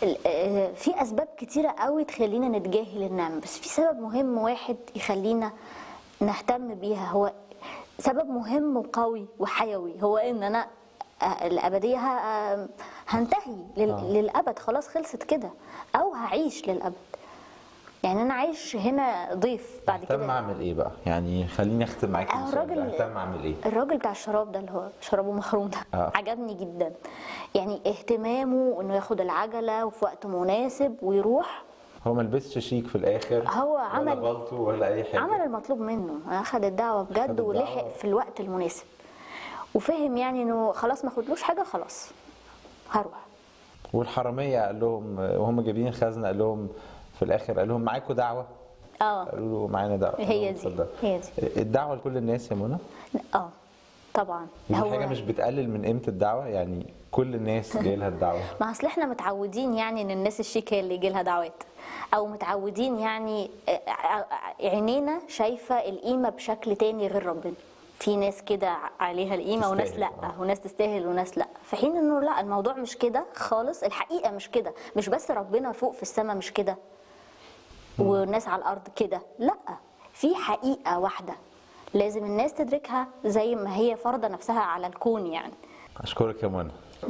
ال- آه، في اسباب كتيره قوي تخلينا نتجاهل النعمه بس في سبب مهم واحد يخلينا نهتم بيها هو سبب مهم وقوي وحيوي هو ان انا آه، الابديه ه- آه، هنتهي لل- آه. للابد خلاص خلصت كده او هعيش للابد يعني انا عايش هنا ضيف بعد اهتم كده اعمل ايه بقى يعني خليني اختم معاك آه، السؤال ده. الراجل- اهتم اعمل ايه الراجل بتاع الشراب ده اللي هو شرابه محروم ده آه. عجبني جدا يعني اهتمامه انه ياخد العجله وفي وقت مناسب ويروح هو ما لبسش شيك في الاخر هو ولا عمل- بلطو ولا اي حاجه عمل المطلوب منه اخد الدعوه بجد الدعوة. ولحق في الوقت المناسب وفهم يعني انه خلاص ما خدلوش حاجه خلاص هروح والحراميه قال لهم وهم جايبين الخزنه قال لهم في الاخر قال لهم معاكم دعوه اه قالوا له معانا دعوه هي قال لهم دي، اتفضل. هي دي. الدعوه لكل الناس يا منى اه طبعا دي حاجه مش بتقلل من قيمه الدعوه يعني كل الناس جاي لها الدعوه ما اصل احنا متعودين يعني ان الناس الشيك هي اللي يجي لها دعوات او متعودين يعني آه، آه، عينينا شايفه القيمه بشكل تاني غير ربنا في ناس كده عليها القيمه وناس تستاهل، لا آه. وناس تستاهل وناس لا في حين انه لا الموضوع مش كده خالص الحقيقه مش كده مش بس ربنا فوق في السماء مش كده والناس على الارض كده لا في حقيقه واحده لازم الناس تدركها زي ما هي فرضه نفسها على الكون يعني اشكرك يا منى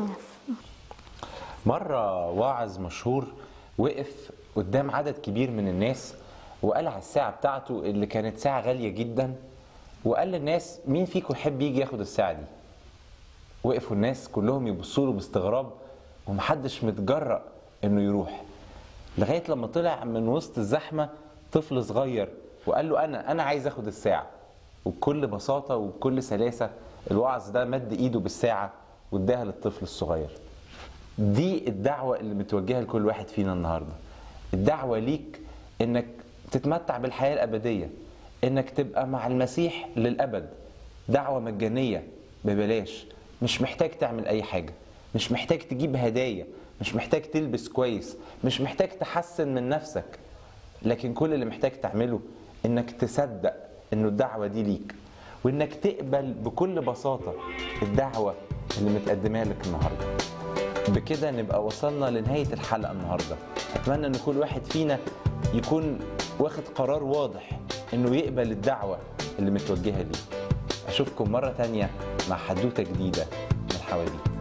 مرة واعظ مشهور وقف قدام عدد كبير من الناس وقال على الساعة بتاعته اللي كانت ساعة غالية جدا وقال للناس مين فيكم يحب يجي ياخد الساعة دي وقفوا الناس كلهم يبصوا له باستغراب ومحدش متجرأ انه يروح لغاية لما طلع من وسط الزحمة طفل صغير وقال له انا انا عايز اخد الساعة وبكل بساطة وبكل سلاسة الواعظ ده مد ايده بالساعة واداها للطفل الصغير دي الدعوة اللي متوجهة لكل واحد فينا النهاردة الدعوة ليك انك تتمتع بالحياة الأبدية انك تبقى مع المسيح للأبد دعوة مجانية ببلاش مش محتاج تعمل أي حاجة مش محتاج تجيب هدايا مش محتاج تلبس كويس مش محتاج تحسن من نفسك لكن كل اللي محتاج تعمله انك تصدق انه الدعوة دي ليك وانك تقبل بكل بساطة الدعوة اللي متقدمة لك النهارده بكده نبقى وصلنا لنهاية الحلقة النهاردة أتمنى أن كل واحد فينا يكون واخد قرار واضح أنه يقبل الدعوة اللي متوجهة ليه أشوفكم مرة تانية مع حدوتة جديدة من حواديت